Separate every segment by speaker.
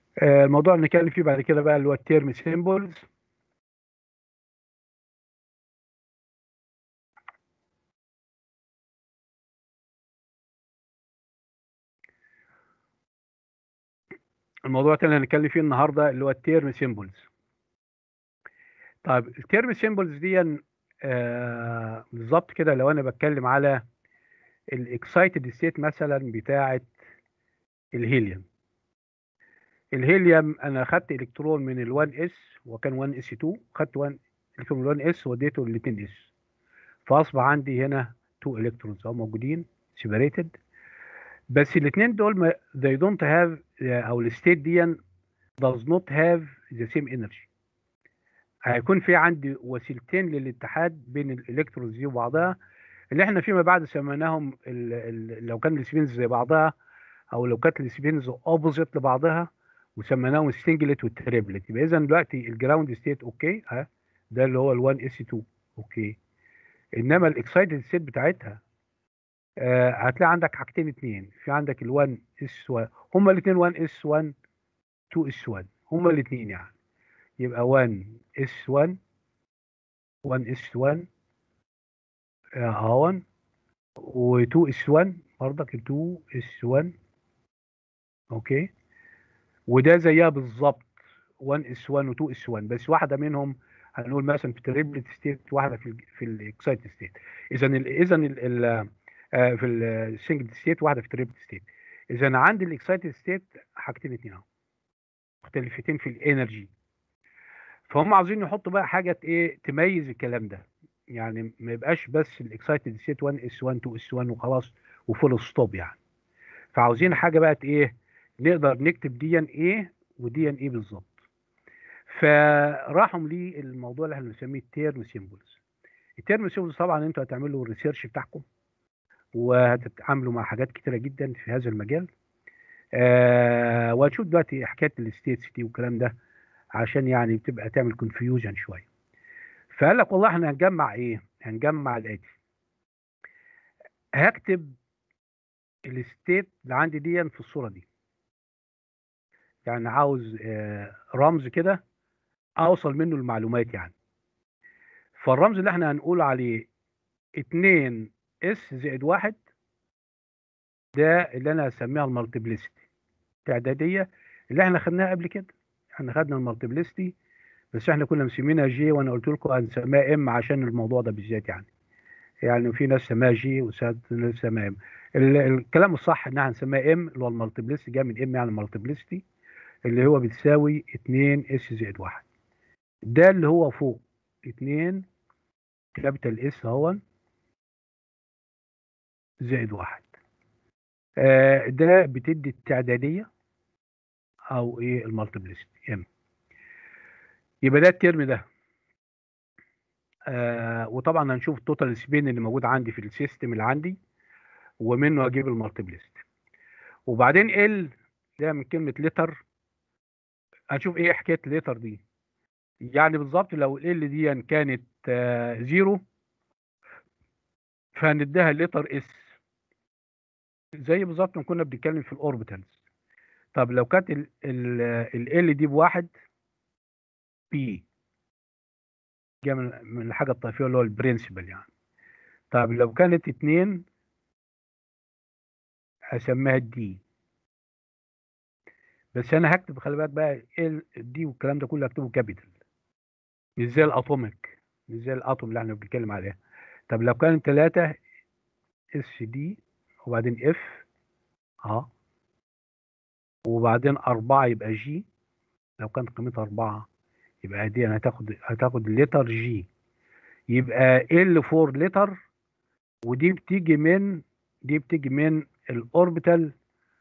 Speaker 1: آه، الموضوع اللي نتكلم فيه بعد كده بقى اللي هو التيرم سيمبلز الموضوع الثاني اللي هنتكلم فيه النهارده اللي هو التيرم سيمبلز طيب التيرم سيمبلز دي آه بالظبط كده لو انا بتكلم على الاكسايتد ستيت مثلا بتاعه الهيليوم الهيليوم انا خدت الكترون من ال1 اس وكان 1 اس 2 خدت 1 الكترون من 1 اس وديته ل 2 اس فاصبح عندي هنا 2 الكترونز اهو موجودين سيبريتد بس الاثنين دول ما they don't have او الستيت دي does not have the same energy هيكون في عندي وسيلتين للاتحاد بين الالكترونز دي وبعضها اللي احنا فيما بعد سميناهم ال ال لو كان السبينز زي بعضها او لو كانت السبينز اوبوزيت لبعضها وسميناهم السنجلت والتريبلت يبقى اذا دلوقتي الجراوند ستيت اوكي ها ده اللي هو ال1 اس 2 اوكي انما الاكسايتد ستيت بتاعتها آه هتلاقي عندك حاجتين اتنين في عندك ال1 اس 1 هما الاثنين 1 اس 1 2 اس 1 هما الاثنين يعني يبقى 1 اس 1 1 اس 1 اهون و2 اس 1 برضك 2 اس 1 اوكي وده زيها بالظبط 1 اس 1 و2 اس 1 بس واحده منهم هنقول مثلا في التريبلت ستيت واحده في ال في الاكسايتد ستيت اذا اذا في السنجل ستيت واحده في التريبلت ستيت اذا عندي الاكسايتد ستيت حاجتين اتنين اهو مختلفتين في الانرجي فهم عاوزين يحطوا بقى حاجه ايه تميز الكلام ده يعني ما يبقاش بس الاكسايتد ستيت 1 اس 1 2 اس 1 وخلاص وفول ستوب يعني فعاوزين حاجه بقى ايه نقدر نكتب دي ان ايه ودي ان ايه بالظبط فراحوا للموضوع اللي احنا بنسميه التيرم سيمبلز التيرم سيمبلز طبعا انتوا هتعملوا الريسيرش بتاعكم وهتتعاملوا مع حاجات كتيره جدا في هذا المجال آه وهتشوف دلوقتي حكايه الستيتس دي والكلام ده عشان يعني بتبقى تعمل كونفيوجن شويه فقال لك والله احنا هنجمع ايه هنجمع الاتي هكتب الستيت اللي عندي دي في الصوره دي يعني عاوز آه رمز كده اوصل منه المعلومات يعني فالرمز اللي احنا هنقول عليه 2 اس زائد واحد ده اللي انا هسميها المالتيبليستي التعداديه اللي احنا خدناها قبل كده احنا خدنا المالتيبليستي بس احنا كنا مسمينها جي وانا قلت لكم هنسميها ام عشان الموضوع ده بالذات يعني يعني في ناس سماها جي وناس سماها ام الكلام الصح ان احنا نسميها ام اللي هو المالتيبليستي جاي من ام يعني المالتيبليستي اللي هو بتساوي 2 اس زائد 1 ده اللي هو فوق 2 كابيتال اس اهو زائد 1 آه ده بتدي التعداديه او ايه المالتيبليستي ام يبقى ده الترم ده آه وطبعا هنشوف التوتال سبين اللي موجود عندي في السيستم اللي عندي ومنه اجيب المالتيبليست وبعدين ال ده من كلمه لتر هنشوف ايه حكايه الليتر دي يعني بالظبط لو ال دي كانت آه زيرو فهنديها لتر اس زي بالظبط ما كنا بنتكلم في الاوربيتالز طب لو كانت ال دي بواحد بي جاي من الحاجه الطائفيه اللي هو البرنسبل يعني طب لو كانت اتنين هسميها دي بس انا هكتب خلي بالك بقى ال دي والكلام ده كله هكتبه كابيتال مش زي الاتوميك مش زي الاتوم اللي احنا بنتكلم عليها طب لو كانت ثلاثة اس دي وبعدين اف اه وبعدين أربعة يبقى جي لو كانت قيمتها أربعة يبقى دي هتاخد هتاخد لتر جي يبقى ال 4 لتر ودي بتيجي من دي بتيجي من الاوربيتال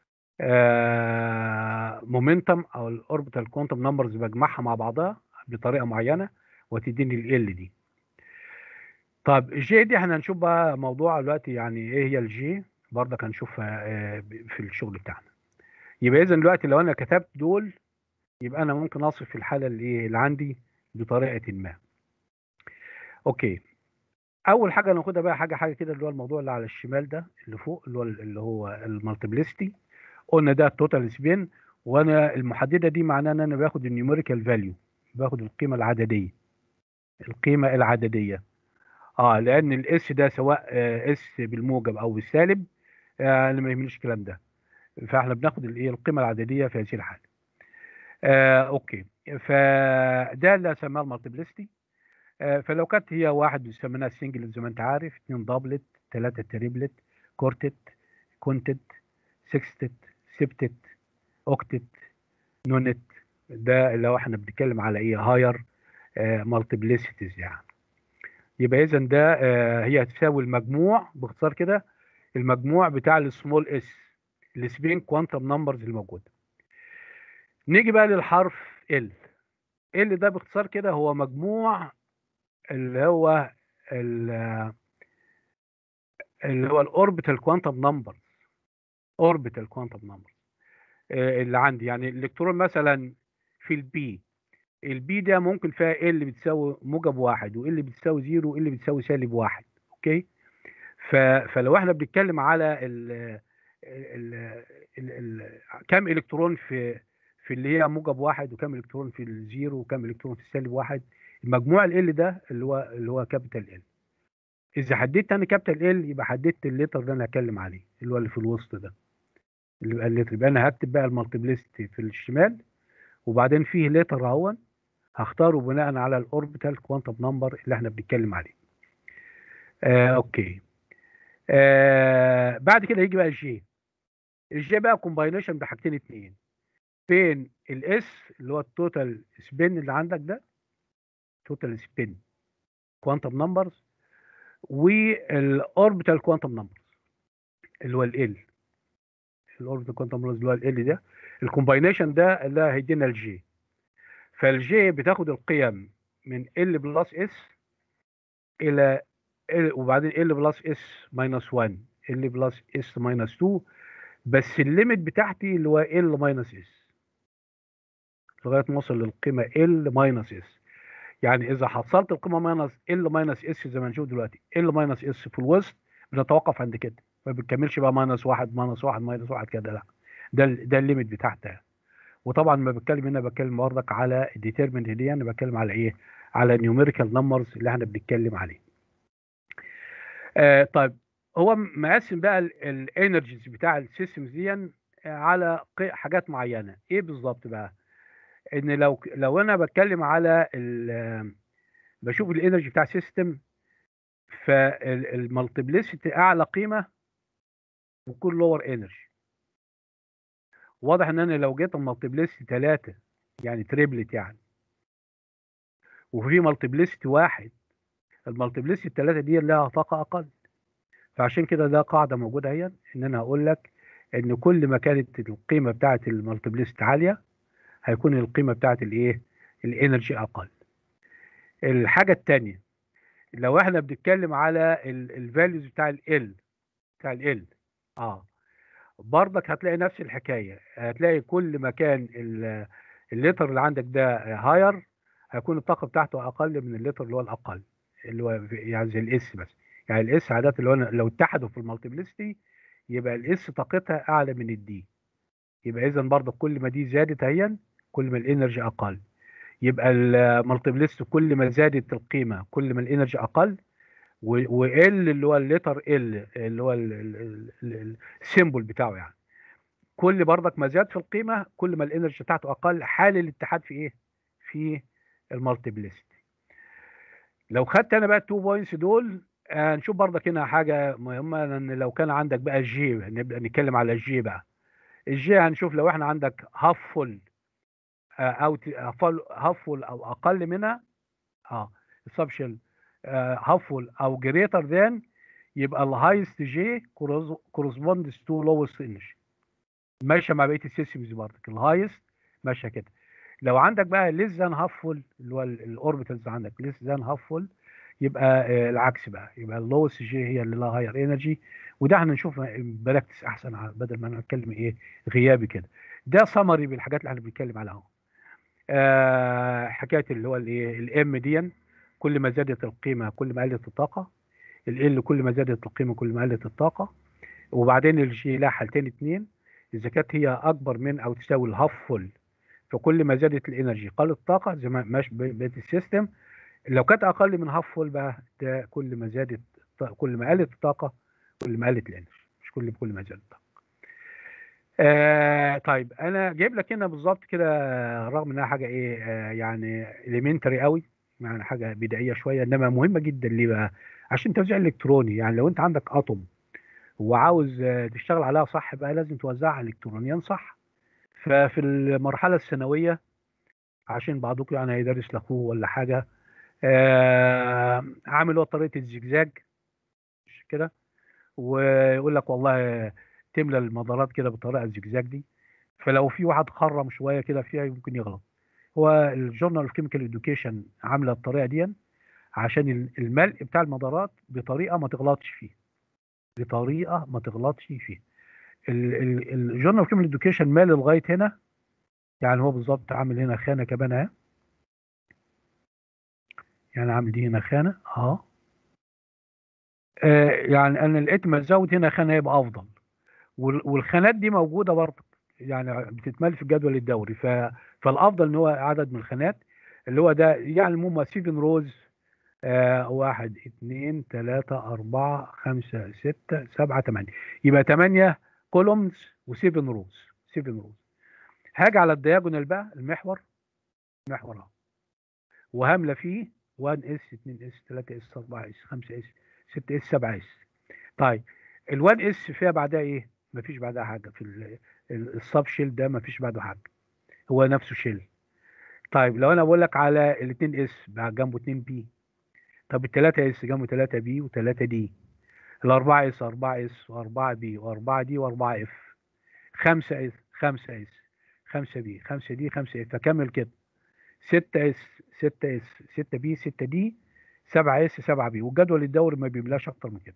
Speaker 1: آه مومنتم او الاوربيتال كوانتم نمبرز بجمعها مع بعضها بطريقه معينه وتديني ال دي طب الجي دي احنا هنشوف بقى موضوع دلوقتي يعني ايه هي الجي برضك هنشوفها آه في الشغل بتاعنا يبقى اذا دلوقتي لو انا كتبت دول يبقى انا ممكن اصف الحاله اللي اللي عندي بطريقه ما اوكي اول حاجه ناخدها بقى حاجه حاجه كده اللي هو الموضوع اللي على الشمال ده اللي فوق اللي هو اللي هو المالتيبليستي قلنا ده التوتال سبين وانا المحدده دي معناها ان انا باخد النيوميريكال فاليو باخد القيمه العدديه القيمه العدديه اه لان الاس ده سواء اس بالموجب او بالسالب آه انا ما يهمنيش الكلام ده فاحنا بناخد الايه القيمه العدديه في هذه الحاله آه اوكي فده اللي سماه المالتيبلستي آه فلو كانت هي واحد بنسميها سنجل زي ما انت عارف اثنين دبلت ثلاثه تريبلت كورتت كونتت سكستت سبتت اوكتت نونت ده لو احنا بنتكلم على ايه هاير مالتيبليسيتيز يعني يبقى اذا ده آه هي هتساوي المجموع باختصار كده المجموع بتاع السمول اس السبين كوانتم نمبرز الموجوده نيجي بقى للحرف ال ال ده باختصار كده هو مجموع اللي هو اللي هو الاوربيتال كوانتم نمبر اوربيتال كوانتم نمبر اللي عندي يعني الالكترون مثلا في البي البي ده ممكن فيها ال بتساوي موجب واحد وال بتساوي زيرو وال بتساوي سالب واحد اوكي فلو احنا بنتكلم على ال ال ال ال كم الكترون في في اللي هي موجب واحد وكم الكترون في الزيرو وكم الكترون في السالب واحد المجموع ال ده اللي هو اللي هو كابيتال ال اذا حددت انا كابيتال ال يبقى حددت الليتر اللي انا هتكلم عليه اللي هو اللي في الوسط ده اللي بقى الليتر يبقى انا هكتب بقى المالتيبليستي في الشمال وبعدين فيه ليتر اهون هختاره بناء على الاوربيتال كوانتم نمبر اللي احنا بنتكلم عليه آه اوكي آه بعد كده يجي بقى الجي الجي بقى كومباينيشن بحاجتين اتنين بين الاس اللي هو التوتال سبين اللي عندك ده توتال سبين كوانتم نمبرز والاوربيتال كوانتم نمبرز اللي هو ال الاوربيتال كوانتم نمبرز اللي هو ال ده الكومباينيشن ده اللي هيدينا الجي فالجي بتاخد القيم من ال بلس اس الى وبعدين ال بلس اس ماينس 1 ال بلس اس ماينس 2 بس الليميت بتاعتي اللي هو ال ماينس اس لغايه ما اوصل للقيمه ال ماينس اس يعني اذا حصلت القيمه ماينس ال ماينس اس زي ما نشوف دلوقتي ال ماينس اس في الوسط بنتوقف عند كده ما بنكملش بقى ماينس واحد ماينس واحد ماينس واحد كده لا ده ده الليميت بتاعتها وطبعا ما بتكلم هنا بتكلم برضك على الديترمنت دي انا بتكلم على ايه على نيوميريكال نمبرز اللي احنا بنتكلم عليه آه طيب هو مقسم بقى الانرجيز بتاع السيستمز دي على حاجات معينه ايه بالظبط بقى ان لو لو انا بتكلم على بشوف الانرجي بتاع سيستم فالمالتيبليسيتي اعلى قيمه وكل لور انرجي واضح ان انا لو جيت المالتيبليسيتي 3 يعني تريبلت يعني وفي مالتيبليسيتي واحد المالتيبليسيتي الثلاثه دي لها طاقه اقل فعشان كده ده قاعده موجوده اهي ان انا هقول لك ان كل ما كانت القيمه بتاعه المالتيبليسيتي عاليه هيكون القيمه بتاعه الايه الانرجي اقل الحاجه الثانيه لو احنا بنتكلم على الفاليوز بتاع ال بتاع ال اه برضك هتلاقي نفس الحكايه هتلاقي كل ما كان الليتر اللي عندك ده هاير هيكون الطاقه بتاعته اقل من الليتر اللي هو الاقل اللي هو يعني زي الاس بس يعني الاس عاده اللي هو لو اتحدوا في المالتيبليستي يبقى الاس طاقتها اعلى من الدي يبقى اذا برضه كل ما دي زادت اهيا كل ما الانرجي اقل يبقى المالتيبليست كل ما زادت القيمه كل ما الانرجي اقل وال اللي هو الليتر ال اللي هو السيمبل بتاعه يعني كل برضك ما زاد في القيمه كل ما الانرجي بتاعته اقل حال الاتحاد في ايه في المالتيبليست لو خدت انا بقى التو بوينتس دول هنشوف برضك هنا حاجه مهمه ان لو كان عندك بقى الجي نبدا نتكلم على الجي بقى الجي هنشوف لو احنا عندك هاف فول او هاف فول او اقل منها اه السبشل هاف فول او جريتر ذان يبقى الهايست جي كورسبوندز تو لوست انرجي ماشيه مع بقيه السيستمز برضك الهايست ماشيه كده لو عندك بقى ليس ذان هاف فول اللي هو الاوربيتالز عندك ليس ذان هاف فول يبقى آه العكس بقى يبقى اللوست جي هي اللي لها هاير انرجي وده احنا نشوف براكتس احسن بدل ما نتكلم ايه غيابي كده ده سمري بالحاجات اللي احنا بنتكلم عليها اهو آه حكايه اللي هو الايه الام دي كل ما زادت القيمه كل ما قلت الطاقه ال كل ما زادت القيمه كل ما قلت الطاقه وبعدين الجي لها حالتين اتنين اذا كانت هي اكبر من او تساوي الهاف فول فكل ما زادت الانرجي قل الطاقه زي ما ماشي بقيه السيستم لو كانت اقل من هاف فول بقى ده كل ما زادت كل ما قلت الطاقه كل ما قلت الانرجي مش كل كل ما زادت الطاقه آه طيب انا جايب لك هنا بالظبط كده رغم انها حاجه ايه آه يعني اليمنتري قوي يعني حاجه بدائيه شويه انما مهمه جدا ليه بقى عشان توزيع الكتروني يعني لو انت عندك اتوم وعاوز آه، تشتغل عليها صح بقى لازم توزعها الكترونيا صح ففي المرحله الثانويه عشان بعضكم يعني هيدرس لاخوه ولا حاجه آه عامل هو طريقه الزجزاج مش كده ويقول لك والله تملى المدارات كده بالطريقه الزجزاج دي فلو في واحد خرم شويه كده فيها ممكن يغلط هو الجورنال اوف كيميكال اديوكيشن عامله الطريقه دي عشان الملء بتاع المدارات بطريقه ما تغلطش فيه بطريقه ما تغلطش فيه الجورنال اوف كيميكال اديوكيشن مال لغايه هنا يعني هو بالظبط عامل هنا خانه كمان اهي يعني عامل دي هنا خانه اه آه، يعني انا لقيت ما ازود هنا خانه يبقى افضل والخانات دي موجوده برضه يعني بتتمال في الجدول الدوري ف... فالافضل ان هو عدد من الخانات اللي هو ده يعني المهم 7 روز آه واحد اثنين ثلاثة أربعة خمسة ستة سبعة ثمانية يبقى ثمانية كولومز و7 روز 7 روز هاجي على الدياجونال بقى المحور محور اهو وهامله فيه 1 اس 2 اس 3 اس 4 اس 5 اس 6 اس 7 اس طيب ال1 اس فيها بعدها ايه؟ مفيش بعدها حاجه في السب شيل ده مفيش بعده حاجه هو نفسه شيل طيب لو انا بقول لك على ال2 اس جنبه 2 بي طب ال3 اس جنبه 3 بي و3 دي ال4 اس 4 اس و4 بي و4 دي و4 اف 5 اس 5 اس 5 بي 5 دي 5 اف فكمل كده 6 اس 6 اس 6 بي 6 دي 7 اس 7 بي والجدول الدوري ما بيملاش اكتر من كده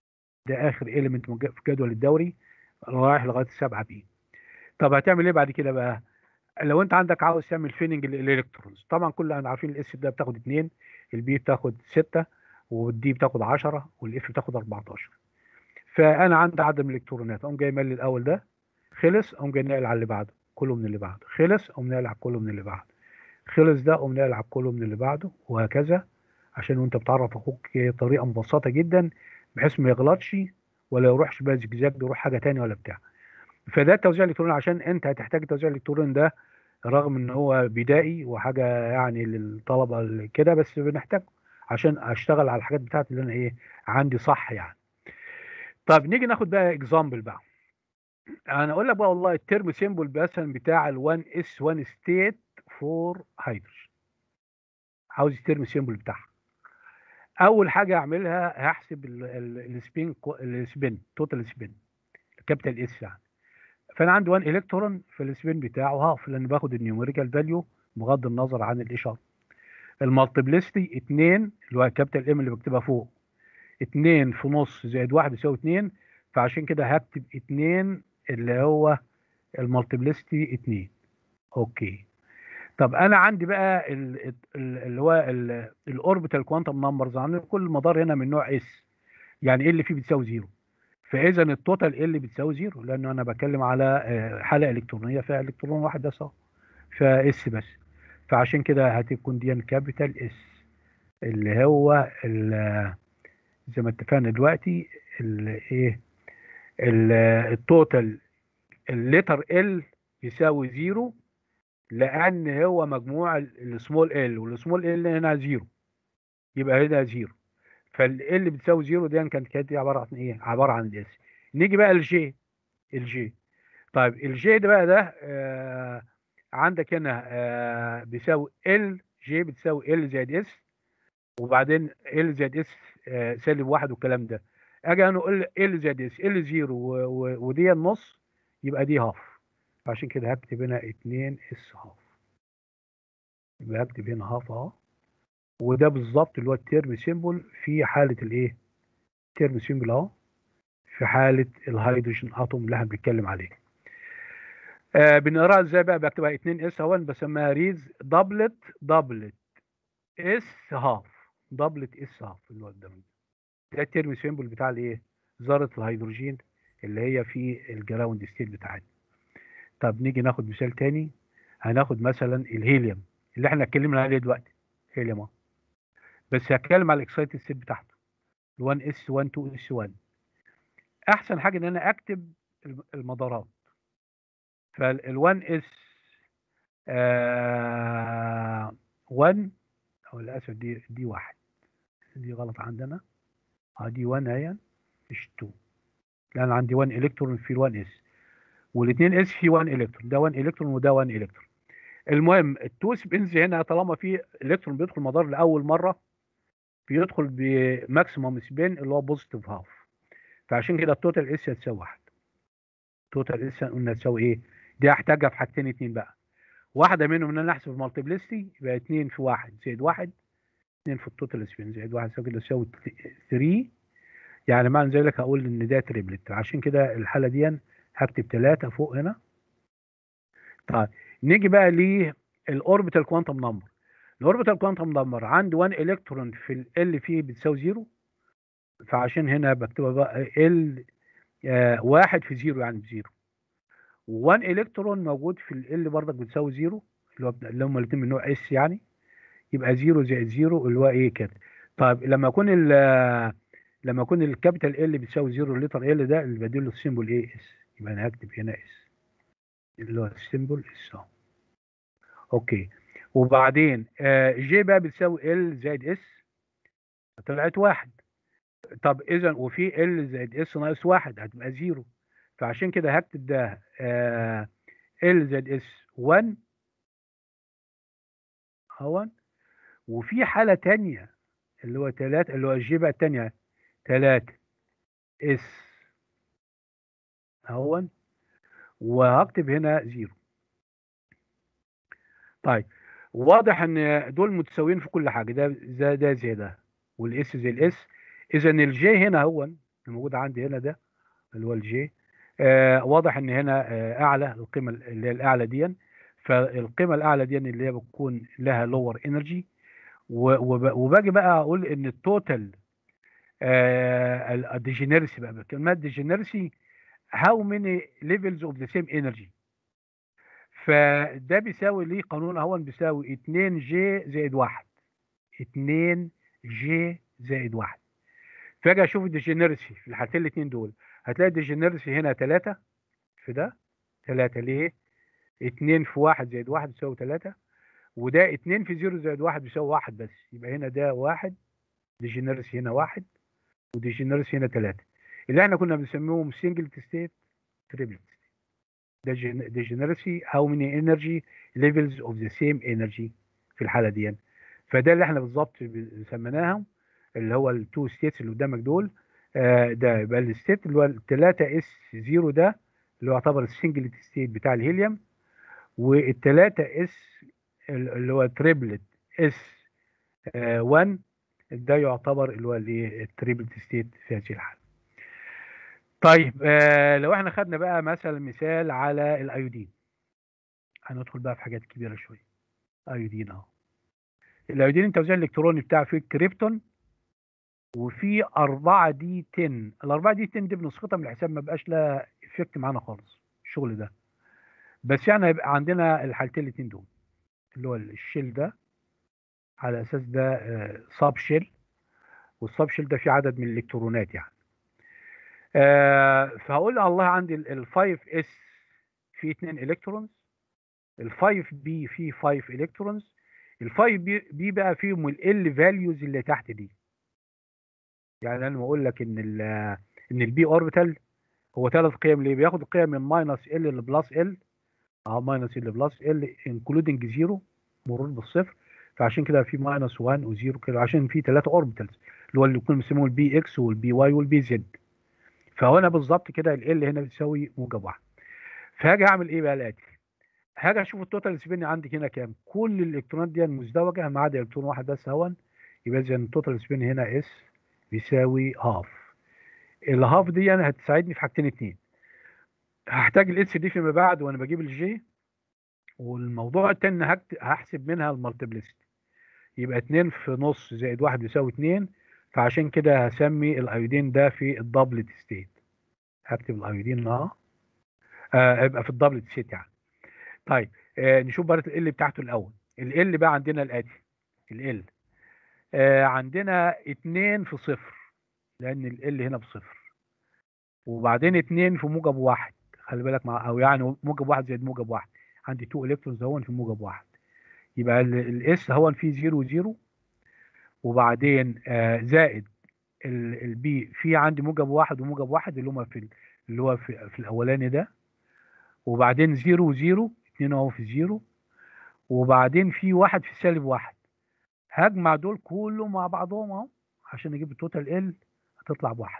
Speaker 1: ده اخر اليمنت في الجدول الدوري رايح لغايه 7 بي طب هتعمل ايه بعد كده بقى لو انت عندك عاوز تعمل فيننج الالكترونز طبعا كلنا عارفين الاس ده بتاخد 2 البي بتاخد 6 والدي بتاخد 10 والاف بتاخد 14 فانا عندي عدد الالكترونات اقوم جاي مالي الاول ده خلص اقوم جاي ناقل على اللي بعده كله من اللي بعده خلص اقوم ناقل على كله من اللي بعده خلص ده اقوم ناقل على كله من اللي بعده وهكذا عشان وانت بتعرف اخوك طريقه مبسطه جدا بحيث ما يغلطش ولا يروحش بقى زجزاج يروح حاجه ثانيه ولا بتاع فده التوزيع الالكتروني عشان انت هتحتاج التوزيع الالكتروني ده رغم ان هو بدائي وحاجه يعني للطلبه كده بس بنحتاجه عشان اشتغل على الحاجات بتاعتي اللي انا ايه عندي صح يعني طب نيجي ناخد بقى اكزامبل بقى انا اقول لك بقى والله الترم سيمبل مثلا بتاع ال1 اس 1 ستيت فور هيدروجين عاوز الترم سيمبل بتاعها اول حاجه اعملها هحسب السبين السبين توتال سبين كابيتال اس يعني فانا عندي 1 الكترون في السبين بتاعه هاف لان باخد النيوميريكال فاليو بغض النظر عن الاشاره المالتيبلستي 2 اللي هو كابيتال ام اللي بكتبها فوق 2 في نص زائد 1 يساوي 2 فعشان كده هكتب 2 اللي هو المالتيبلستي 2 اوكي طب انا عندي بقى اللي هو الاوربيتال كوانتم نمبرز عندي كل مدار هنا من نوع اس يعني ايه اللي فيه بتساوي زيرو فاذا التوتال ايه اللي بتساوي زيرو لانه انا بتكلم على آه، حاله الكترونيه فيها الكترون واحد بس اهو فاس بس فعشان كده هتكون دي كابيتال اس اللي هو زي ما اتفقنا دلوقتي الايه التوتال الليتر ال يساوي زيرو لان هو مجموع السمول ال والسمول ال هنا زيرو يبقى هنا زيرو فال بتساوي زيرو دي كانت كانت عباره عن ايه؟ عباره عن الاس نيجي بقى الجي الجي طيب الجي ده بقى ده آه عندك هنا آه بيساوي ال جي بتساوي ال زائد اس وبعدين ال زائد اس آه سالب واحد والكلام ده اجي انا اقول ال زائد اس ال زيرو ودي النص يبقى دي هاف فعشان كده هكتب هنا 2 اس هاف يبقى هكتب هنا هاف اهو وده بالظبط اللي هو التيرم سيمبل في حاله الايه التيرم سيمبل اهو في حاله الهيدروجين اتوم اللي احنا بنتكلم عليه آه بنقراها ازاي بقى بكتبها 2 اس اهو بسميها ريز دبلت دبلت اس هاف دبلت اس هاف اللي هو قدامنا ده التيرم سيمبل بتاع الايه ذره الهيدروجين اللي هي في الجراوند ستيت بتاعتنا طب نيجي ناخد مثال تاني هناخد مثلا الهيليوم اللي احنا اتكلمنا عليه دلوقتي هيليوم اهو بس هتكلم على الاكسايتد ستيت بتاعته 1 اس 1 2 اس 1 احسن حاجه ان انا اكتب الم- المدارات فال 1 اس 1 او للاسف دي دي واحد دي غلط عندنا اه دي 1 اهي مش 2 لان عندي 1 الكترون في ال 1 اس والاثنين اس في 1 الكترون ده 1 الكترون وده 1 الكترون المهم التو سبينز هنا طالما في الكترون بيدخل مدار لاول مره بيدخل بماكسيموم سبين اللي هو بوزيتيف هاف فعشان كده التوتال اس هتساوي واحد توتال اس قلنا تساوي ايه دي هحتاجها في حاجتين اتنين بقى واحده منهم ان انا احسب المالتيبلستي يبقى 2 في 1 زائد 1 2 في التوتال سبين زائد 1 يساوي كده يساوي 3 يعني معنى ذلك هقول ان ده تريبلت عشان كده الحاله دي هكتب 3 فوق هنا طيب نيجي بقى للاوربيتال كوانتم نمبر الاوربيتال كوانتم نمبر عندي 1 الكترون في ال فيه بتساوي 0 فعشان هنا بكتبها بقى ال آه واحد في 0 يعني بزيرو و1 الكترون موجود في ال برضك بتساوي 0 اللي هو اللي هم الاثنين من نوع اس يعني يبقى 0 زائد 0 اللي هو ايه كده طيب لما يكون ال لما يكون الكابيتال ال بتساوي 0 الليتر ال ده اللي بديله السيمبل ايه اس يبقى انا هكتب هنا اس اللي هو السيمبل اس اهو اوكي وبعدين آه جي بقى بتساوي ال زائد اس طلعت واحد طب اذا وفي ال زائد اس ناقص واحد هتبقى زيرو فعشان كده هكتب ده آه ال زائد اس 1 اهون وفي حالة تانية اللي هو 3 اللي هو الجي بقى التانية 3 اس اهون وهكتب هنا زيرو طيب واضح ان دول متساويين في كل حاجه ده ده ده زي ده والاس زي الاس اذا الجي هنا هو الموجود عندي هنا ده اللي هو الجي آه واضح ان هنا آه اعلى القيمه اللي هي الاعلى دي فالقيمه الاعلى دي اللي هي بتكون لها لور انرجي وباجي بقى اقول ان التوتال الديجينيرسي بقى كلمه ديجينيرسي هاو ماني ليفلز اوف ذا سيم انرجي فده بيساوي ليه قانون اهو بيساوي 2 جي زائد 1 2 جي زائد 1 فاجي اشوف الديجينيرسي في الحالتين الاثنين دول هتلاقي الديجينيرسي هنا 3 في ده 3 ليه 2 في 1 زائد 1 بيساوي 3 وده 2 في 0 زائد 1 بيساوي 1 بس يبقى هنا ده 1 ديجينيرسي هنا 1 وديجينيرسي هنا 3 اللي احنا كنا بنسميهم سنجل ستيت تريبلت degeneracy how many energy levels of the same energy في الحاله دي فده اللي احنا بالظبط سميناهم اللي هو التو ستيتس اللي قدامك دول آه ده يبقى الستيت اللي هو ال 3 اس 0 ده اللي هو يعتبر السنجل ستيت بتاع الهيليوم وال 3 اس اللي هو تريبلت اس 1 ده يعتبر اللي هو الايه التريبلت ستيت في هذه الحاله طيب آه لو احنا خدنا بقى مثلا مثال على الايودين هندخل بقى في حاجات كبيره شويه ايودين اهو الايودين التوزيع الالكتروني بتاعه فيه كريبتون وفي 4 دي 10 ال 4 دي 10 دي بنسقطها من الحساب ما بقاش لها افكت معانا خالص الشغل ده بس يعني هيبقى عندنا الحالتين الاثنين دول اللي هو الشيل ده على اساس ده آه ساب شيل والساب شيل ده فيه عدد من الالكترونات يعني آه فهقول الله عندي ال 5 اس فيه 2 الكترونز ال 5 بي فيه 5 الكترونز ال 5 بي, بي بقى فيهم ال فاليوز اللي تحت دي يعني انا بقول لك ان ال ان البي اوربيتال هو ثلاث قيم ليه بياخد القيم من ماينس ال لبلس ال اه ماينس ال بلس ال انكلودنج زيرو مرور بالصفر فعشان كده في ماينس 1 و0 كده عشان في ثلاثه اوربيتالز اللي هو اللي بيكونوا بيسموه البي اكس والبي واي والبي زد فهنا بالظبط كده ال هنا بتساوي موجب واحد فهاجي اعمل ايه بقى الاتي هاجي اشوف التوتال سبين عندي هنا كام كل الالكترونات دي مزدوجه ما عدا الكترون واحد بس هون يبقى اذا التوتال سبين هنا اس بيساوي هاف الهاف دي انا هتساعدني في حاجتين اتنين هحتاج الاس دي فيما بعد وانا بجيب الجي والموضوع التاني هحسب منها المالتيبلستي يبقى 2 في نص زائد 1 بيساوي 2 فعشان كده هسمي الايودين ده في الدبلت ستيت هكتب الايودين اهو آه يبقى في الدبل سيت يعني طيب آه نشوف بقى ال بتاعته الاول ال بقى عندنا الاتي ال آه عندنا 2 في صفر لان ال هنا بصفر وبعدين 2 في موجب واحد خلي بالك مع او يعني موجب واحد زائد موجب واحد عندي 2 الكترونز اهون في موجب واحد يبقى الاس هون فيه 0 0 وبعدين آه زائد البي في عندي موجب واحد وموجب واحد اللي هما في اللي هو في, في الاولاني ده وبعدين 0 و0 2 اهو في 0 وبعدين في واحد في سالب واحد هجمع دول كلهم مع بعضهم اهو عشان اجيب التوتال ال هتطلع بواحد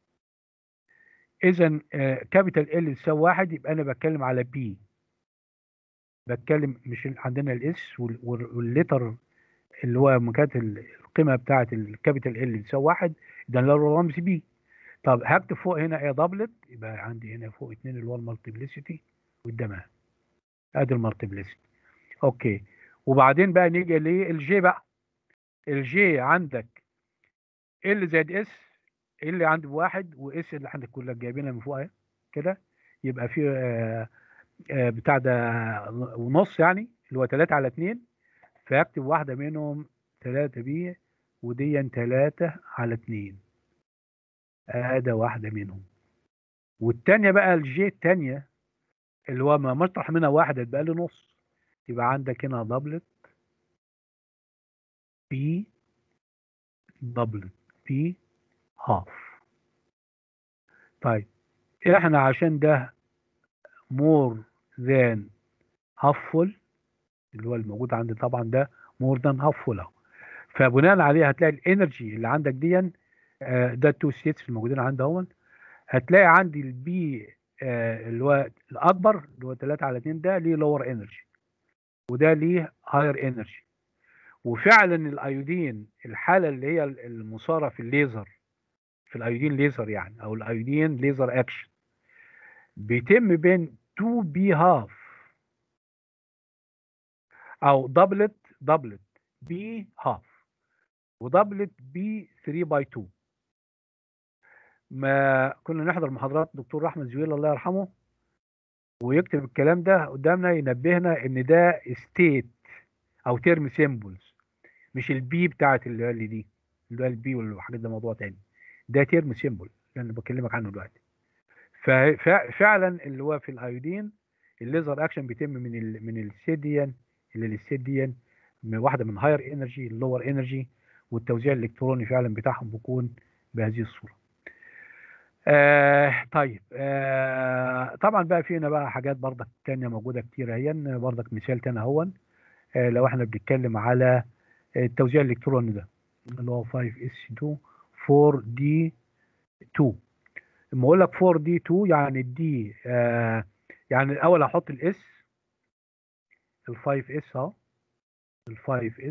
Speaker 1: اذا كابيتال ال تساوي واحد يبقى انا بتكلم على بي بتكلم مش عندنا الاس والليتر اللي هو كانت القيمه بتاعه الكابيتال ال تساوي واحد ده لو رمز بي طب هكتب فوق هنا ايه دبلت يبقى عندي هنا فوق اتنين اللي هو المالتيبليسيتي قدامها ادي المالتيبليسيتي اوكي وبعدين بقى نيجي للجي بقى الجي عندك ال زائد اس ال عندي بواحد واس اللي عندك كلها جايبينها من فوق اهي كده يبقى في آه آه بتاع ده ونص يعني اللي هو 3 على 2 فيكتب واحده منهم 3 بي ودي 3 على 2 ادي واحده منهم والتانية بقى الجي التانية اللي هو ما مطرح منها واحد هتبقى لي نص يبقى عندك هنا دبلت بي دبلت بي هاف طيب احنا عشان ده مور ذان هاف فول اللي هو الموجود عندي طبعا ده مور ذان هاف فول اهو فبناء عليه هتلاقي الانرجي اللي عندك دي ده التو ستيتس الموجودين عندي اهون هتلاقي عندي البي اللي هو الاكبر اللي هو 3 على 2 ده ليه لور انرجي وده ليه هاير انرجي وفعلا الايودين الحاله اللي هي المثاره في الليزر في الايودين ليزر يعني او الايودين ليزر اكشن بيتم بين 2 بي هاف او دبلت دبلت بي هاف ودبلت بي 3 باي 2 ما كنا نحضر محاضرات دكتور احمد زويل الله يرحمه ويكتب الكلام ده قدامنا ينبهنا ان ده ستيت او تيرم سيمبلز مش البي بتاعت اللي اللي دي اللي هو البي والحاجات ده موضوع تاني ده تيرم سيمبل اللي بكلمك عنه دلوقتي ففعلا اللي هو في الايودين الليزر اكشن بيتم من ال من السيديان اللي السيديان واحده من هاير انرجي لور انرجي والتوزيع الالكتروني فعلا بتاعهم بيكون بهذه الصوره آه طيب آه طبعا بقى في هنا بقى حاجات برضك تانية موجودة كتير اهي برضك مثال تاني اهون آه لو احنا بنتكلم على التوزيع الالكتروني ده اللي هو 5s2 4d2 لما اقول لك 4d2 يعني الدي آه يعني الاول هحط الاس ال 5s اهو ال 5s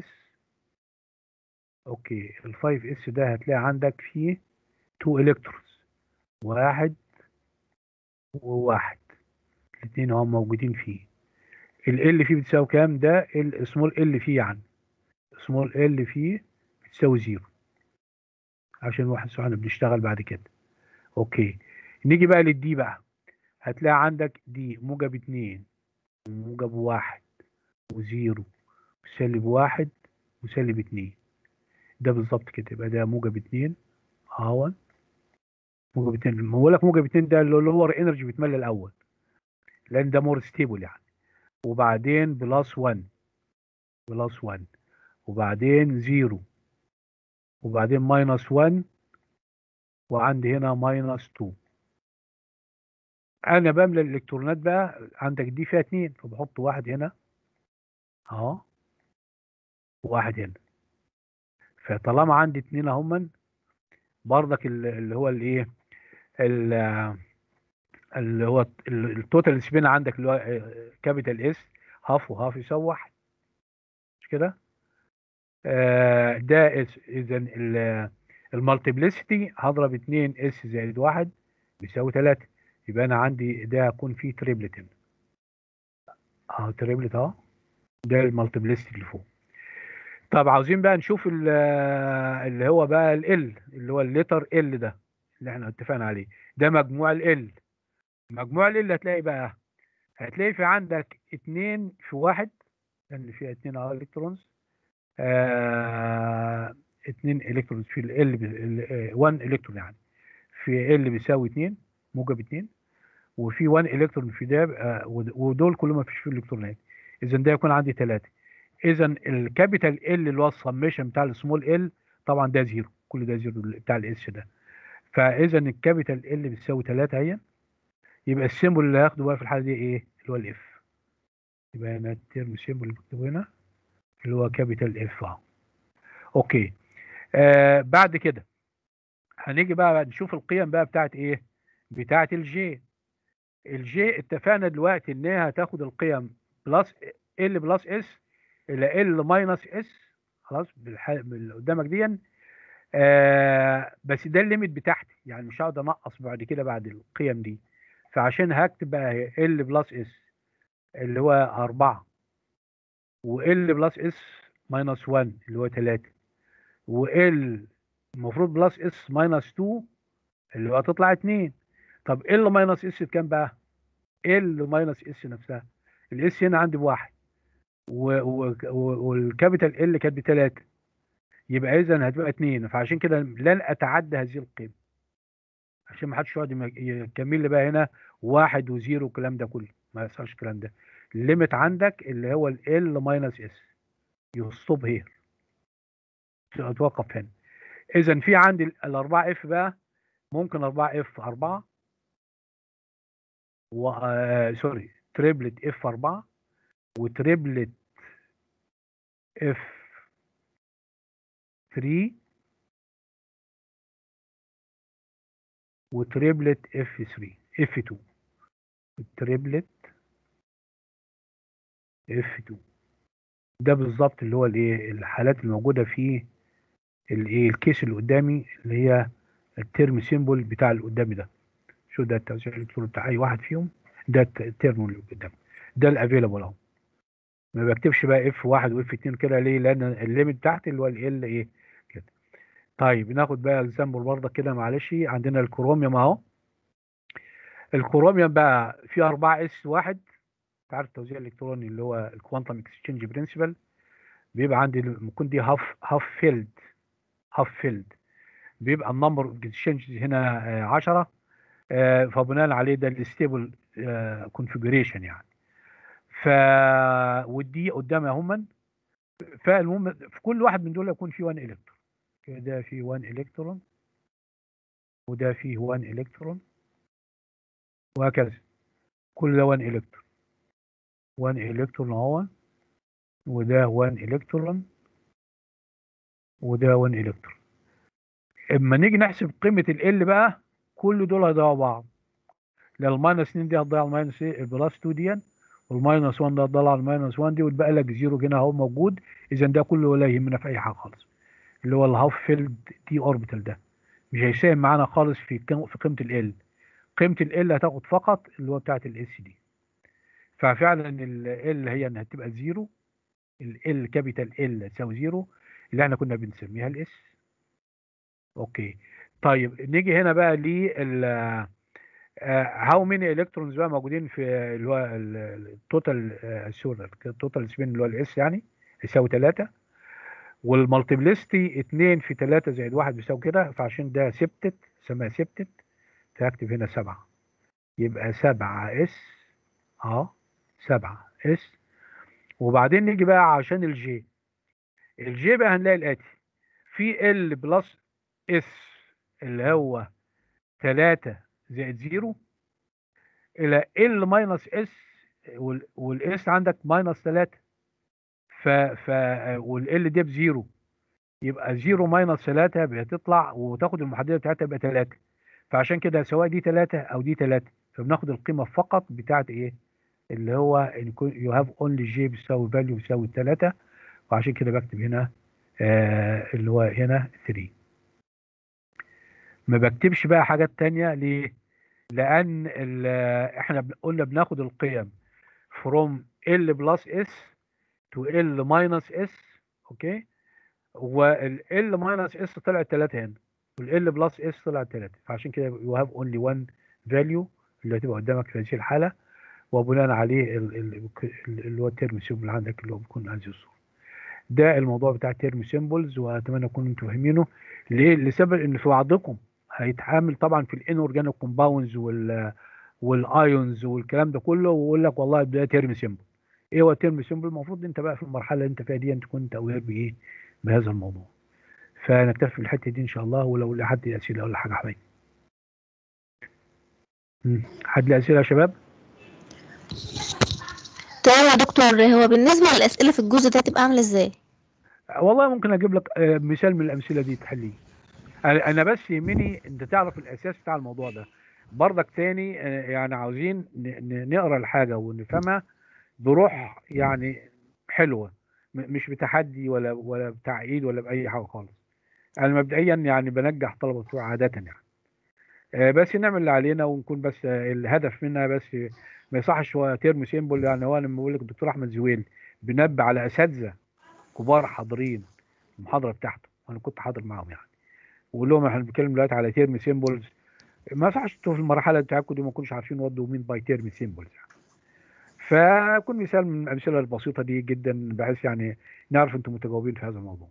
Speaker 1: اوكي ال 5s ده هتلاقي عندك فيه 2 الكترونز واحد وواحد الاثنين هم موجودين فيه ال ال فيه بتساوي كام ده السمول ال فيه يعني سمول ال فيه بتساوي زيرو عشان واحد سبحانه بنشتغل بعد كده اوكي نيجي بقى للدي بقى هتلاقي عندك دي موجب اتنين وموجب واحد وزيرو وسالب واحد وسالب اتنين ده بالظبط كده يبقى ده موجب اتنين اهون موجب اتنين بقول لك موجب اتنين ده اللي هو انرجي بيتملى الاول لان ده مور ستيبل يعني وبعدين بلس 1 بلس 1 وبعدين زيرو وبعدين ماينس 1 وعندي هنا ماينس 2 انا بملى الالكترونات بقى عندك دي فيها اتنين فبحط واحد هنا اهو وواحد هنا فطالما عندي اتنين اهما برضك اللي هو الايه اللي هو التوتال سبين عندك اللي هو كابيتال اس هاف وهاف يساوي واحد مش كده؟ آه ده اذا المالتيبليسيتي هضرب 2 اس زائد 1 بيساوي 3 يبقى انا عندي ده هيكون فيه تريبلت هنا اهو تريبلت اهو ده المالتيبليسيتي اللي فوق طب عاوزين بقى نشوف اللي هو بقى ال اللي هو الليتر ال ده اللي احنا اتفقنا عليه ده مجموع ال مجموع ال هتلاقي بقى هتلاقي في عندك اتنين في واحد لان فيها اتنين الكترونز آه اتنين الكترونز في ال 1 الكترون يعني في ال بيساوي اتنين موجب اتنين وفي 1 الكترون في ده آه ودول كلهم ما فيش فيه الكترونات اذا ده يكون عندي ثلاثه اذا الكابيتال ال اللي هو السميشن بتاع السمول ال طبعا ده زيرو كل ده زيرو بتاع الاس ده فاذا الكابيتال ال بتساوي 3 اهي يبقى السيمبل اللي هاخده بقى في الحاله دي ايه اللي هو الاف يبقى هنا الترم سيمبل اللي بكتبه هنا اللي هو كابيتال اف اهو اوكي آه بعد كده هنيجي بقى نشوف القيم بقى بتاعت ايه بتاعت الجي الجي اتفقنا دلوقتي ان هي هتاخد القيم بلس ال بلس اس الى ال ماينس اس خلاص اللي قدامك دي آه بس ده الليميت بتاعتي يعني مش هقعد انقص بعد كده بعد القيم دي فعشان هكتب بقى ال بلس اس اللي هو 4 وال بلس اس ماينس 1 اللي هو 3 وال المفروض بلس اس ماينس 2 اللي هو هتطلع 2 طب ال ماينس اس بكام بقى؟ ال ماينس اس نفسها الاس هنا عندي بواحد والكابيتال ال كانت بثلاثة يبقى اذا هتبقى 2 فعشان كده لن اتعدى هذه القيمه عشان ما حدش يقعد يكمل لي بقى هنا واحد وزيرو والكلام ده كله ما يحصلش الكلام ده الليميت عندك اللي هو ال ماينس اس يستوب هير توقف هنا اذا في عندي الاربعه اف بقى ممكن اربعه اف اربعه و آه سوري تريبلت اف اربعه وتريبلت اف 3 وتريبلت اف 3 اف 2 التريبلت اف 2 ده بالظبط اللي هو الايه الحالات الموجوده في الايه الكيس اللي قدامي اللي هي الترم سيمبل بتاع اللي قدامي ده شو ده التوزيع الالكتروني بتاع اي واحد فيهم ده الترم اللي قدامي ده الافيلابل اهو ما بكتبش بقى اف واحد واف 2 كده ليه لان الليميت بتاعتي اللي هو ال ايه كده طيب ناخد بقى اكزامبل برضه كده معلش عندنا الكروميوم اهو الكروميوم بقى فيه 4 اس واحد تعرف التوزيع الالكتروني اللي هو الكوانتم اكسشينج برنسبل بيبقى عندي ممكن دي هاف هاف فيلد هاف فيلد بيبقى النمبر اوف اكسشينجز هنا 10 فبناء عليه ده الستيبل كونفيجريشن يعني ف ودي قدامي هم فالمهم في كل واحد من دول يكون في 1 الكترون ده في 1 الكترون وده فيه 1 الكترون وهكذا كل ده 1 الكترون 1 الكترون اهو وده 1 الكترون وده 1 الكترون اما نيجي نحسب قيمه ال بقى كل دول هيضيعوا بعض لا الماينس 2 دي هتضيع الماينس البلس 2 دي والماينس 1 ده هتضيع الماينس 1 دي وتبقى لك زيرو هنا اهو موجود اذا ده كله ولا يهمنا في اي حاجه خالص اللي هو الهاف فيلد دي اوربيتال ده مش هيساهم معانا خالص في في قيمه ال قيمه ال هتاخد فقط اللي هو بتاعت الاس دي ففعلا ال هي انها تبقى زيرو ال كابيتال ال تساوي زيرو اللي احنا كنا بنسميها الاس اوكي طيب نيجي هنا بقى لل هاو ميني الكترونز بقى موجودين في اللي هو التوتال سوري التوتال سبين اللي هو الاس يعني يساوي 3 والمالتيبلستي 2 في 3 زائد 1 بيساوي كده فعشان ده سبتت سماها سبتت فهكتب هنا 7 يبقى 7 اس اه 7 اس وبعدين نيجي بقى عشان الجي الجي بقى هنلاقي الاتي في ال بلس اس اللي هو 3 زائد 0 الى ال ماينس اس والاس عندك ماينس 3 ف ف والال دي بزيرو يبقى 0 ماينس 3 هتطلع وتاخد المحدده بتاعتها يبقى 3 فعشان كده سواء دي 3 او دي 3 فبناخد القيمه فقط بتاعت ايه اللي هو يو هاف اونلي جي بيساوي فاليو بيساوي 3 وعشان كده بكتب هنا آه اللي هو هنا 3 ما بكتبش بقى حاجات تانية ليه لان احنا قلنا بناخد القيم from L plus S to L minus S اوكي وال L minus S طلعت 3 هنا وال L plus S طلعت 3 فعشان كده you have only one value اللي هتبقى قدامك في هذه الحاله وبناء عليه ال- ال- ال- اللي هو الترم سيمبل عندك اللي هو بيكون هذه الصوره ده الموضوع بتاع الترم سيمبلز واتمنى تكونوا انتوا فاهمينه ليه لسبب ان في بعضكم هيتعامل طبعا في الان اورجانيك كومباوندز وال والايونز والكلام ده كله ويقول لك والله ده ترم سيمبل ايه هو الترم سيمبل المفروض انت بقى في المرحله اللي انت فيها دي انت كنت اوير بايه بهذا الموضوع فنكتفي بالحته دي ان شاء الله ولو لحد اسئله ولا حاجه يا حبايبي مم. حد له اسئله يا شباب
Speaker 2: تمام يا دكتور هو بالنسبة للأسئلة في الجزء ده هتبقى عاملة ازاي؟
Speaker 1: والله ممكن اجيب لك آه، مثال من الامثله دي تحليه انا أنا بس يهمني انت تعرف الاساس بتاع الموضوع ده برضك تاني آه، يعني عاوزين ن- ن- نقرا الحاجه ونفهمها بروح يعني حلوه م- مش بتحدي ولا ولا بتعقيد ولا باي حاجه خالص انا مبدئيا يعني بنجح طلبه بتوع عاده يعني آه، بس نعمل اللي علينا ونكون بس آه، الهدف منها بس ما يصحش هو ترم سيمبل يعني هو لما بقول لك الدكتور احمد زويل بنبه على اساتذه كبار حاضرين المحاضره بتاعته وانا كنت حاضر معاهم يعني وقول لهم احنا بنتكلم دلوقتي على تيرم سيمبلز ما يصحش انتوا في المرحله بتاعتكم دي ما تكونوش عارفين وضعوا مين باي تيرم سيمبلز يعني فكون مثال من الامثله البسيطه دي جدا بحيث يعني نعرف انتم متجاوبين في هذا الموضوع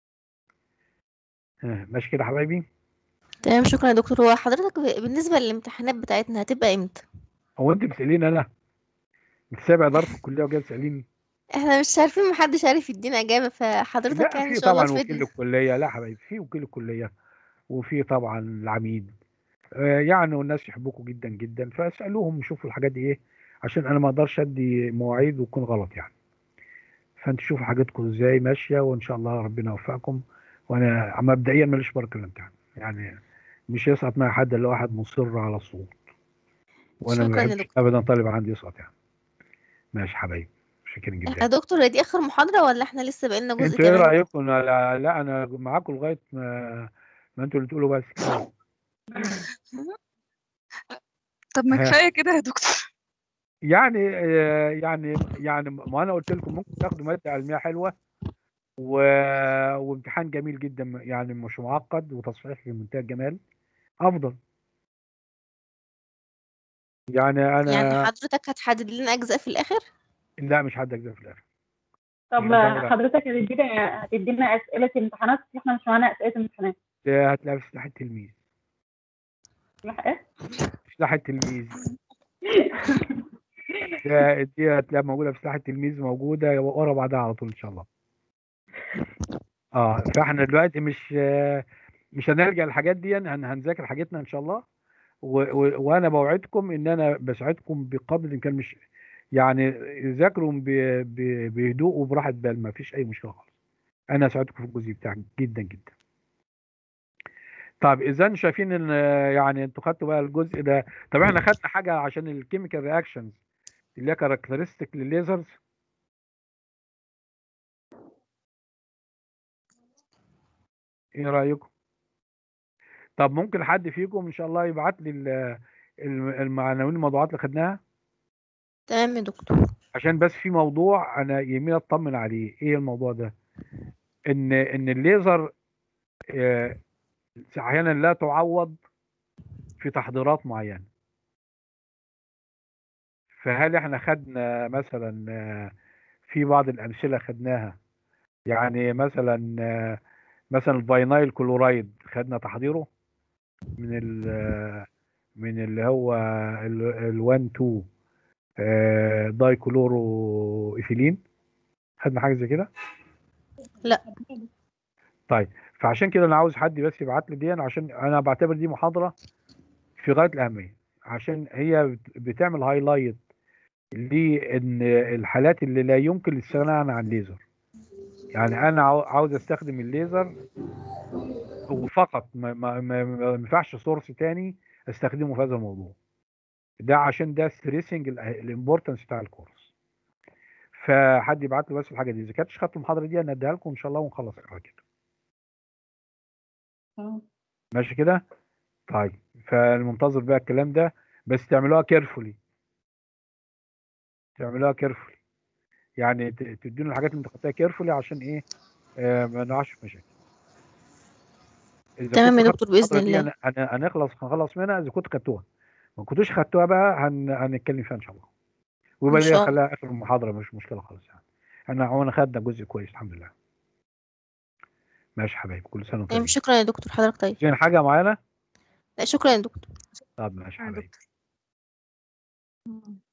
Speaker 1: آه، ماشي كده يا حبايبي
Speaker 2: تمام شكرا يا دكتور هو حضرتك ب- بالنسبة للامتحانات بتاعتنا هتبقى امتى؟
Speaker 1: هو انت بتساليني انا انت سابع اداره الكليه وجاي تساليني
Speaker 2: احنا مش عارفين محدش عارف يدينا إجابة فحضرتك
Speaker 1: لا
Speaker 2: يعني إن
Speaker 1: في
Speaker 2: شاء الله
Speaker 1: طبعا وكيل
Speaker 2: تفيدنا
Speaker 1: الكليه لا حبايبي في وكيل الكليه وفي طبعا العميد آه، يعني والناس يحبوكوا جدا جدا فاسالوهم شوفوا الحاجات دي ايه عشان انا ما اقدرش ادي مواعيد وتكون غلط يعني فانتوا شوفوا حاجاتكم ازاي ماشيه وان شاء الله ربنا يوفقكم وانا مبدئيا ماليش بركه الامتحان يعني مش يسقط معايا حد الا واحد مصر على الصوت وانا ما
Speaker 2: شكرا يا
Speaker 1: بحبش
Speaker 2: دكتور
Speaker 1: ابدا طالب عندي يسقط يعني ماشي حبايبي شكرا
Speaker 2: يا
Speaker 1: جدا
Speaker 2: دكتور هي دي آخر محاضرة ولا احنا لسه بقالنا جزء
Speaker 1: انتوا ايه
Speaker 2: كمان؟
Speaker 1: رايكم لا, لا انا معاكم لغايه ما ما انتوا اللي تقولوا بس
Speaker 3: طب ما
Speaker 1: ها.
Speaker 3: كفايه كده يا دكتور
Speaker 1: يعني آه، يعني يعني ما انا قلت لكم ممكن تاخدوا ماده علميه حلوه و... وامتحان جميل جدا يعني مش معقد وتصحيح في منتهى الجمال افضل يعني
Speaker 2: يعني
Speaker 1: انا
Speaker 2: حضرتك هتحدد لنا أجزاء في الآخر؟
Speaker 1: لا مش هدك ده في الاخر
Speaker 4: طب
Speaker 1: مش هنعمل
Speaker 4: حضرتك هتدينا هتدينا اسئله امتحانات احنا مش معانا اسئله امتحانات
Speaker 1: ده هتلاقي في سلاح التلميذ
Speaker 4: ايه
Speaker 1: سلاح التلميذ ده دي هتلاقيها موجوده في سلاح التلميذ موجوده ورا بعضها على طول ان شاء الله اه فاحنا دلوقتي مش آه، مش هنرجع للحاجات دي هن- هنذاكر حاجتنا ان شاء الله و... و... وانا بوعدكم ان انا بساعدكم بقدر الامكان مش يعني ذاكروا ب... ب... بهدوء وبراحه بال ما فيش اي مشكله خالص انا هساعدكم في الجزء بتاعك جدا جدا طيب اذا شايفين ان آه، يعني انتوا خدتوا بقى الجزء ده طب احنا خدنا حاجه عشان الكيميكال رياكشنز اللي هي كاركترستيك للليزرز ايه رايكم طب ممكن حد فيكم ان شاء الله يبعت لي ال- الم- المعنويين الموضوعات اللي خدناها
Speaker 2: تمام يا دكتور
Speaker 1: عشان بس في موضوع انا يهمني اطمن عليه ايه الموضوع ده ان ان الليزر آه، احيانا لا تعوض في تحضيرات معينه فهل احنا خدنا مثلا آه، في بعض الامثله خدناها يعني مثلا آه، مثلا الفاينايل كلورايد خدنا تحضيره من ال من اللي هو ال 1 2 داي كلورو ايثيلين خدنا حاجه زي كده
Speaker 2: لا
Speaker 1: طيب فعشان كده انا عاوز حد بس يبعت لي دي عشان انا بعتبر دي محاضره في غايه الاهميه عشان هي بت- بتعمل هايلايت لان الحالات اللي لا يمكن الاستغناء عنها عن الليزر يعني انا عاو- عاوز استخدم الليزر وفقط ما ما ما ما ينفعش سورس تاني استخدمه في هذا الموضوع ده عشان ده ستريسنج الامبورتنس بتاع الكورس فحد يبعت لي بس الحاجه دي اذا كانتش خدت المحاضره دي انا اديها لكم ان شاء الله ونخلص على كده ماشي كده طيب فالمنتظر بقى الكلام ده بس تعملوها كيرفولي تعملوها كيرفولي يعني ت- تدينا الحاجات اللي انت خدتها كيرفولي عشان ايه آه ما نقعش في مشاكل إذا
Speaker 2: تمام
Speaker 1: كنت
Speaker 2: يا
Speaker 1: خدت
Speaker 2: دكتور بإذن
Speaker 1: المحاضرة دي
Speaker 2: الله
Speaker 1: أنا- أنا- هنخلص هنخلص منها اذا كنت خدتوها ما كنتوش خدتوها بقى هن... هنتكلم فيها ان شاء الله ويبقى
Speaker 2: إن
Speaker 1: دي
Speaker 2: شاء الله.
Speaker 1: خليها اخر المحاضره مش مشكله خالص يعني احنا عموما خدنا جزء كويس الحمد لله ماشي يا حبايبي كل سنه وانتم
Speaker 2: تمام
Speaker 1: طيبين
Speaker 2: شكرا يا دكتور حضرتك طيب
Speaker 1: عايزين حاجه معينه
Speaker 2: لا شكرا يا دكتور
Speaker 1: طب ماشي يا
Speaker 3: يا
Speaker 1: حبايبي
Speaker 3: دكتور